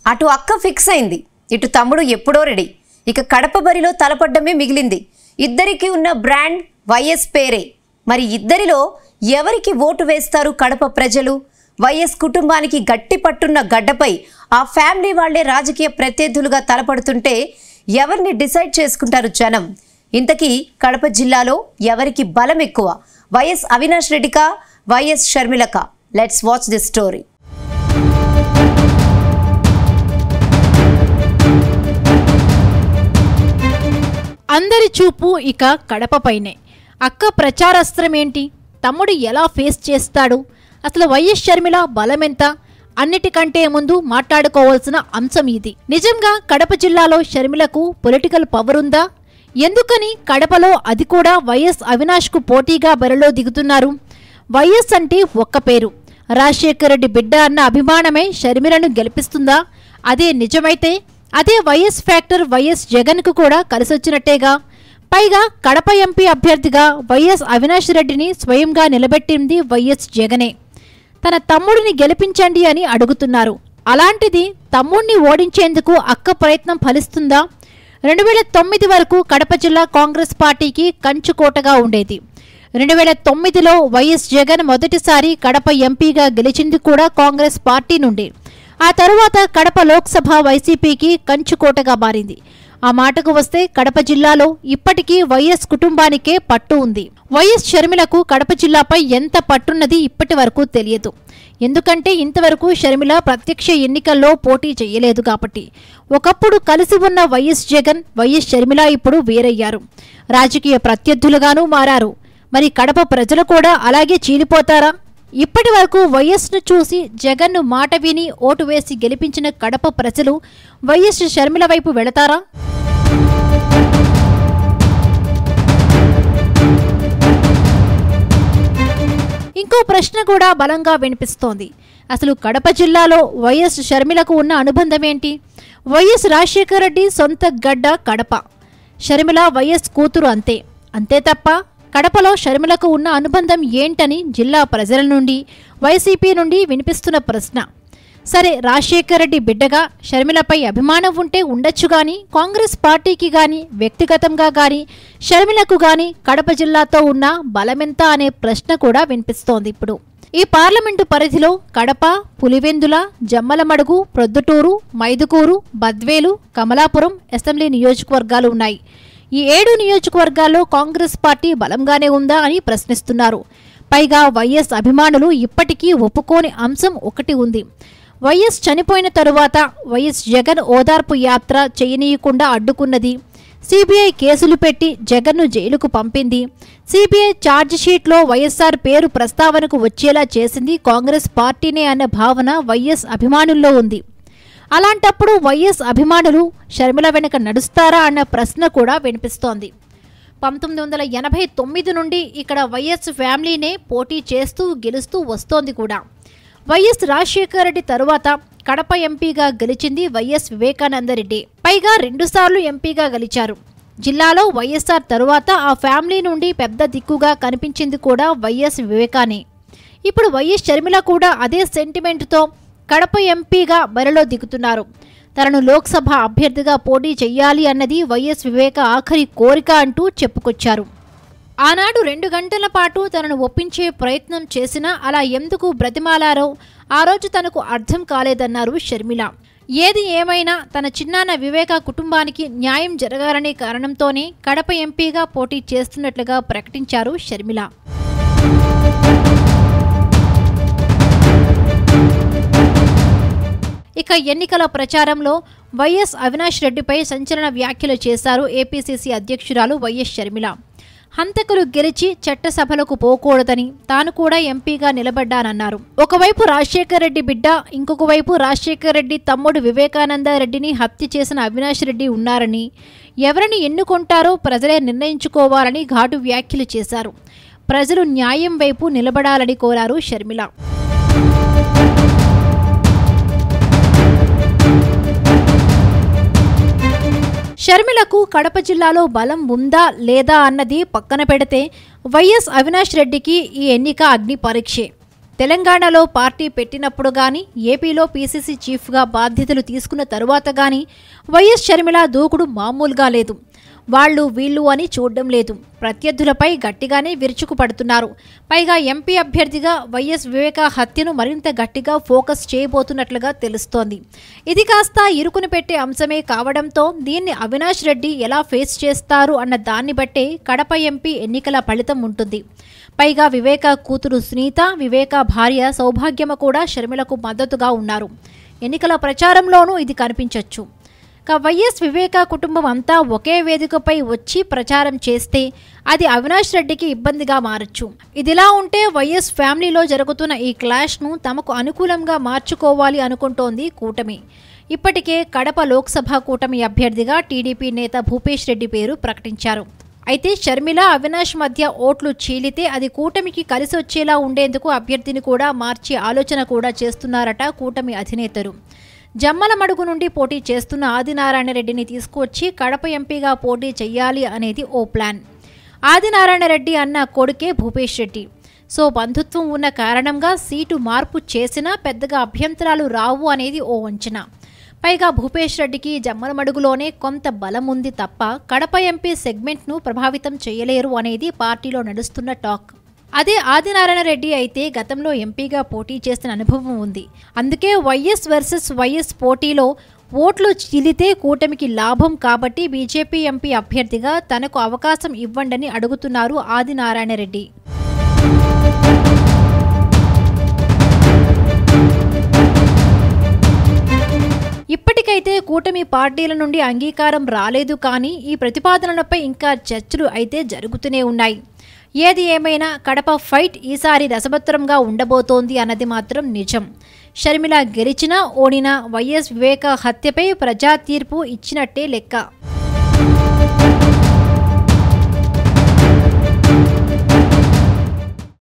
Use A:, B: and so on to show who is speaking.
A: అటు అక్క ఫిక్స్ అయింది ఇటు తమ్ముడు ఎప్పుడో రెడీ ఇక కడప బరిలో తలపడ్డమే మిగిలింది ఇద్దరికి ఉన్న బ్రాండ్ వైఎస్ పేరే మరి ఇద్దరిలో ఎవరికి ఓటు వేస్తారు కడప ప్రజలు వైఎస్ కుటుంబానికి గట్టి పట్టున్న గడ్డపై ఆ ఫ్యామిలీ వాళ్లే రాజకీయ ప్రత్యర్థులుగా తలపడుతుంటే ఎవరిని డిసైడ్ చేసుకుంటారు జనం ఇంతకీ కడప జిల్లాలో ఎవరికి బలం ఎక్కువ వైఎస్ అవినాష్ రెడ్డికా వైఎస్ షర్మిలక లెట్స్ వాచ్ దిస్ స్టోరీ
B: అందరి చూపు ఇక కడపపైనే అక్క ప్రచారాస్త్రం ఏంటి తమ్ముడు ఎలా ఫేస్ చేస్తాడు అసలు వైఎస్ షర్మిల బలమెంత అన్నిటికంటే ముందు మాట్లాడుకోవాల్సిన అంశం ఇది నిజంగా కడప జిల్లాలో షర్మిలకు పొలిటికల్ పవర్ ఉందా ఎందుకని కడపలో అది కూడా వైఎస్ అవినాష్కు పోటీగా బరిలో దిగుతున్నారు వైఎస్ అంటే ఒక్క పేరు రాజశేఖర రెడ్డి బిడ్డ అన్న అభిమానమే షర్మిలను గెలిపిస్తుందా అదే నిజమైతే అదే వైఎస్ ఫ్యాక్టర్ వైఎస్ జగన్కు కూడా కలిసొచ్చినట్టేగా పైగా కడప ఎంపీ అభ్యర్థిగా వైఎస్ అవినాష్ రెడ్డిని స్వయంగా నిలబెట్టింది వైఎస్ జగనే తన తమ్ముడిని గెలిపించండి అని అడుగుతున్నారు అలాంటిది తమ్ముడిని ఓడించేందుకు అక్క ప్రయత్నం ఫలిస్తుందా రెండు వేల తొమ్మిది వరకు కడప జిల్లా కాంగ్రెస్ పార్టీకి కంచుకోటగా ఉండేది రెండు వేల తొమ్మిదిలో వైఎస్ జగన్ మొదటిసారి కడప ఎంపీగా గెలిచింది కూడా కాంగ్రెస్ పార్టీ నుండి ఆ తరువాత కడప లోక్సభ వైసీపీకి కంచుకోటగా మారింది ఆ మాటకు వస్తే కడప జిల్లాలో ఇప్పటికీ వైఎస్ కుటుంబానికే పట్టు ఉంది వైఎస్ షర్మిలకు కడప జిల్లాపై ఎంత పట్టున్నది ఇప్పటి వరకు తెలియదు ఎందుకంటే ఇంతవరకు షర్మిల ప్రత్యక్ష ఎన్నికల్లో పోటీ చేయలేదు కాబట్టి ఒకప్పుడు కలిసి ఉన్న వైఎస్ జగన్ వైఎస్ షర్మిల ఇప్పుడు వేరయ్యారు రాజకీయ ప్రత్యర్థులుగానూ మారారు మరి కడప ప్రజలు కూడా అలాగే చీలిపోతారా ఇప్పటి వరకు వైఎస్ను చూసి జగన్ను మాట విని ఓటు వేసి గెలిపించిన కడప ప్రజలు వైఎస్ షర్మిల వైపు వెళతారా ఇంకో ప్రశ్న కూడా బలంగా వినిపిస్తోంది అసలు కడప జిల్లాలో వైఎస్ షర్మిలకు ఉన్న అనుబంధం ఏంటి వైఎస్ రాజశేఖర రెడ్డి సొంత గడ్డ కడప షర్మిల వైఎస్ కూతురు అంతే అంతే తప్ప కడపలో షర్మిలకు ఉన్న అనుబంధం ఏంటని జిల్లా ప్రజల నుండి వైసీపీ నుండి వినిపిస్తున్న ప్రశ్న సరే రాజశేఖర రెడ్డి బిడ్డగా షర్మిలపై అభిమానం ఉంటే ఉండొచ్చు గాని కాంగ్రెస్ పార్టీకి గాని వ్యక్తిగతంగా గాని షర్మిలకు గాని కడప జిల్లాతో ఉన్న బలమెంత అనే ప్రశ్న కూడా వినిపిస్తోంది ఇప్పుడు ఈ పార్లమెంటు పరిధిలో కడప పులివెందుల జమ్మలమడుగు ప్రొద్దుటూరు మైదుకూరు బద్వేలు కమలాపురం అసెంబ్లీ నియోజకవర్గాలు ఉన్నాయి ఈ ఏడు నియోజకవర్గాల్లో కాంగ్రెస్ పార్టీ బలంగానే ఉందా అని ప్రశ్నిస్తున్నారు పైగా వైఎస్ అభిమానులు ఇప్పటికీ ఒప్పుకోని అంశం ఒకటి ఉంది వైఎస్ చనిపోయిన తరువాత వైఎస్ జగన్ ఓదార్పు యాత్ర చేయనీయకుండా అడ్డుకున్నది సిబిఐ కేసులు పెట్టి జగన్ను జైలుకు పంపింది సిబిఐ ఛార్జ్ షీట్లో వైఎస్ఆర్ పేరు ప్రస్తావనకు వచ్చేలా చేసింది కాంగ్రెస్ పార్టీనే అన్న భావన వైఎస్ అభిమానుల్లో ఉంది అలాంటప్పుడు వైఎస్ అభిమానులు షర్మిల వెనుక నడుస్తారా అన్న ప్రశ్న కూడా వినిపిస్తోంది పంతొమ్మిది వందల ఎనభై తొమ్మిది నుండి ఇక్కడ వైఎస్ ఫ్యామిలీనే పోటీ చేస్తూ గెలుస్తూ వస్తోంది కూడా వైఎస్ రాజశేఖర రెడ్డి తరువాత కడప ఎంపీగా గెలిచింది వైఎస్ వివేకానందరెడ్డి పైగా రెండుసార్లు ఎంపీగా గెలిచారు జిల్లాలో వైఎస్ఆర్ తరువాత ఆ ఫ్యామిలీ నుండి పెద్ద దిక్కుగా కనిపించింది కూడా వైఎస్ వివేకానే ఇప్పుడు వైఎస్ షర్మిల కూడా అదే సెంటిమెంట్తో కడప ఎంపీగా బరిలో దిగుతున్నారు తనను లోక్సభ అభ్యర్థిగా పోటీ చెయ్యాలి అన్నది వైఎస్ వివేక ఆఖరి కోరిక అంటూ చెప్పుకొచ్చారు ఆనాడు రెండు గంటల పాటు తనను ఒప్పించే ప్రయత్నం చేసినా అలా ఎందుకు బ్రతిమాలారో ఆ రోజు తనకు అర్థం కాలేదన్నారు షర్మిల ఏది ఏమైనా తన చిన్నాన్న వివేక కుటుంబానికి న్యాయం జరగాలనే కారణంతోనే కడప ఎంపీగా పోటీ చేస్తున్నట్లుగా ప్రకటించారు షర్మిల ఇక ఎన్నికల ప్రచారంలో వైఎస్ అవినాష్ రెడ్డిపై సంచలన వ్యాఖ్యలు చేశారు ఏపీసీసీ అధ్యక్షురాలు వైఎస్ షర్మిల హంతకులు గెలిచి చట్టసభలకు పోకూడదని తాను కూడా ఎంపీగా నిలబడ్డానన్నారు ఒకవైపు రాజశేఖర్ రెడ్డి బిడ్డ ఇంకొక వైపు రాజశేఖర్ రెడ్డి తమ్ముడు వివేకానంద రెడ్డిని హత్య చేసిన అవినాష్ రెడ్డి ఉన్నారని ఎవరిని ఎన్నుకుంటారో ప్రజలే నిర్ణయించుకోవాలని ఘాటు వ్యాఖ్యలు చేశారు ప్రజలు న్యాయం వైపు నిలబడాలని కోరారు షర్మిల షర్మిలకు కడప జిల్లాలో బలం ఉందా లేదా అన్నది పక్కన పెడితే వైఎస్ అవినాష్ రెడ్డికి ఈ ఎన్నిక అగ్ని పరీక్షే తెలంగాణలో పార్టీ పెట్టినప్పుడు గాని ఏపీలో పీసీసీ చీఫ్గా బాధ్యతలు తీసుకున్న తరువాత గాని వైఎస్ షర్మిల దూకుడు మామూలుగా లేదు వాళ్ళు వీళ్ళు అని చూడడం లేదు ప్రత్యర్థులపై గట్టిగానే విరుచుకుపడుతున్నారు పైగా ఎంపీ అభ్యర్థిగా వైఎస్ వివేక హత్యను మరింత గట్టిగా ఫోకస్ చేయబోతున్నట్లుగా తెలుస్తోంది ఇది కాస్త ఇరుకుని పెట్టే అంశమే కావడంతో దీన్ని అవినాష్ రెడ్డి ఎలా ఫేస్ చేస్తారు అన్న దాన్ని బట్టే కడప ఎంపీ ఎన్నికల ఫలితం ఉంటుంది పైగా వివేక కూతురు సునీత వివేక భార్య సౌభాగ్యమ కూడా షర్మిలకు మద్దతుగా ఉన్నారు ఎన్నికల ప్రచారంలోనూ ఇది కనిపించొచ్చు ఇక వైఎస్ వివేక కుటుంబం అంతా ఒకే వేదికపై వచ్చి ప్రచారం చేస్తే అది అవినాష్ రెడ్డికి ఇబ్బందిగా మారచ్చు ఇదిలా ఉంటే వైఎస్ ఫ్యామిలీలో జరుగుతున్న ఈ క్లాష్ను తమకు అనుకూలంగా మార్చుకోవాలి అనుకుంటోంది కూటమి ఇప్పటికే కడప లోక్సభ కూటమి అభ్యర్థిగా టీడీపీ నేత భూపేష్ రెడ్డి పేరు ప్రకటించారు అయితే షర్మిల అవినాష్ మధ్య ఓట్లు చీలితే అది కూటమికి కలిసి వచ్చేలా ఉండేందుకు అభ్యర్థిని కూడా మార్చే ఆలోచన కూడా చేస్తున్నారట కూటమి అధినేతలు జమ్మల మడుగు నుండి పోటీ చేస్తున్న ఆదినారాయణ రెడ్డిని తీసుకువచ్చి కడప ఎంపీగా పోటీ చెయ్యాలి అనేది ఓ ప్లాన్ ఆదినారాయణ రెడ్డి అన్న కొడుకే భూపేష్ రెడ్డి సో బంధుత్వం ఉన్న కారణంగా సీటు మార్పు చేసినా పెద్దగా అభ్యంతరాలు రావు అనేది ఓ అంచనా పైగా భూపేష్ రెడ్డికి జమ్మలమడుగులోనే కొంత బలం ఉంది తప్ప కడప ఎంపీ సెగ్మెంట్ను ప్రభావితం చేయలేరు అనేది పార్టీలో నడుస్తున్న టాక్ అదే ఆదినారాయణ రెడ్డి అయితే గతంలో ఎంపీగా పోటీ చేసిన అనుభవం ఉంది అందుకే వైఎస్ వర్సెస్ వైఎస్ పోటీలో ఓట్లు చిలితే కూటమికి లాభం కాబట్టి బీజేపీ ఎంపీ అభ్యర్థిగా తనకు అవకాశం ఇవ్వండని అడుగుతున్నారు ఆదినారాయణ రెడ్డి ఇప్పటికైతే కూటమి పార్టీల నుండి అంగీకారం రాలేదు కానీ ఈ ప్రతిపాదనలపై ఇంకా చర్చలు అయితే జరుగుతూనే ఉన్నాయి ఏది ఏమైనా కడప ఫైట్ ఈసారి రసభత్రంగా ఉండబోతోంది అన్నది మాత్రం నిజం షర్మిల గెలిచినా ఓడినా వైఎస్ వివేక హత్యపై ప్రజా తీర్పు ఇచ్చినట్టే లెక్క